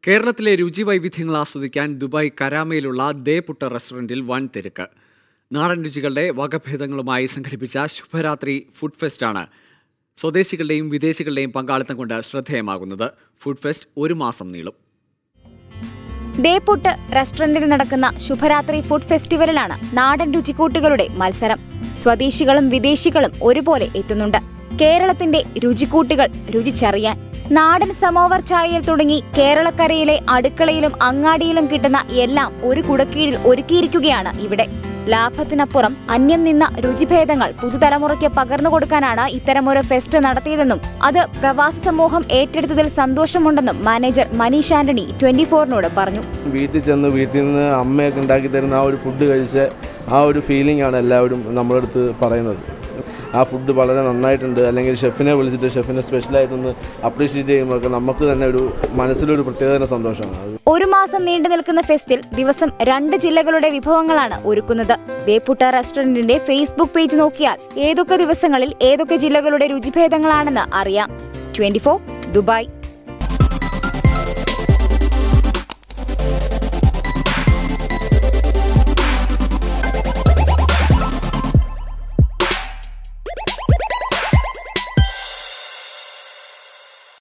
കേരളത്തിലെ രുചി വൈവിധ്യങ്ങൾ ആസ്വദിക്കാൻ ദുബായ് കരാമയിലുള്ള ദേ പുട്ട റെസ്റ്റോറന്റിൽ വൻ തിരക്ക് നാടൻ രുചികളുടെ വകഭേദങ്ങളുമായി സംഘടിപ്പിച്ച ശുഭരാത്രി ഫുഡ് ഫെസ്റ്റാണ് സ്വദേശികളുടെയും വിദേശികളുടെയും പങ്കാളിത്തം കൊണ്ട് ശ്രദ്ധേയമാകുന്നത് ഫുഡ് ഫെസ്റ്റ് ഒരു മാസം നീളും ദേപുട്ട് റെസ്റ്റോറന്റിൽ നടക്കുന്ന ശുഭരാത്രി ഫുഡ് ഫെസ്റ്റിവലിലാണ് നാടൻ രുചിക്കൂട്ടുകളുടെ മത്സരം സ്വദേശികളും വിദേശികളും ഒരുപോലെ എത്തുന്നുണ്ട് കേരളത്തിന്റെ രുചിക്കൂട്ടുകൾ രുചിച്ചറിയാൻ നാടൻ സമോവർ ചായയിൽ തുടങ്ങി കേരളക്കരയിലെ അടുക്കളയിലും അങ്ങാടിയിലും കിട്ടുന്ന എല്ലാം ഒരു കുടക്കീഴിൽ ഒരുക്കിയിരിക്കുകയാണ് ഇവിടെ ലാഭത്തിനപ്പുറം അന്യം നിന്ന രുചിഭേദങ്ങൾ പുതുതലമുറയ്ക്ക് പകർന്നു കൊടുക്കാനാണ് ഇത്തരമൊരു ഫെസ്റ്റ് നടത്തിയതെന്നും അത് പ്രവാസി സമൂഹം ഏറ്റെടുത്തതിൽ സന്തോഷമുണ്ടെന്നും മാനേജർ മനീഷ് ആന്റണി ട്വന്റി ഫോറിനോട് പറഞ്ഞു വീട്ടിൽ ചെന്ന് വീട്ടിൽ നിന്ന് അമ്മയൊക്കെ ഉണ്ടാക്കി തരുന്ന ആ ഒരു ഫുഡ് കഴിച്ച് ആ ഒരു ഫീലിംഗ് ആണ് എല്ലാവരും നമ്മുടെ അടുത്ത് പറയുന്നത് ആ ഫുഡ് വളരെ നന്നായിട്ടുണ്ട് അല്ലെങ്കിൽ ഷെഫിനെ വിളിച്ചിട്ട് ഷെഫിനെ സ്പെഷ്യലായിട്ടൊന്ന് അപ്രീഷിയേറ്റ് ചെയ്യുമ്പോൾ ഒക്കെ നമുക്ക് തന്നെ ഒരു മനസ്സിലൊരു പ്രത്യേക സന്തോഷമാണ് അത് ഒരു മാസം നീണ്ടു നിൽക്കുന്ന ഫെസ്റ്റിൽ ദിവസം രണ്ട് ജില്ലകളുടെ വിഭവങ്ങളാണ് ഒരുക്കുന്നത് ദേപ്പുട്ട റെസ്റ്റോറന്റിന്റെ ഫേസ്ബുക്ക് പേജ് നോക്കിയാൽ ഏതൊക്കെ ദിവസങ്ങളിൽ ഏതൊക്കെ ജില്ലകളുടെ രുചിഭേദങ്ങളാണെന്ന് അറിയാം ട്വന്റി ദുബായ്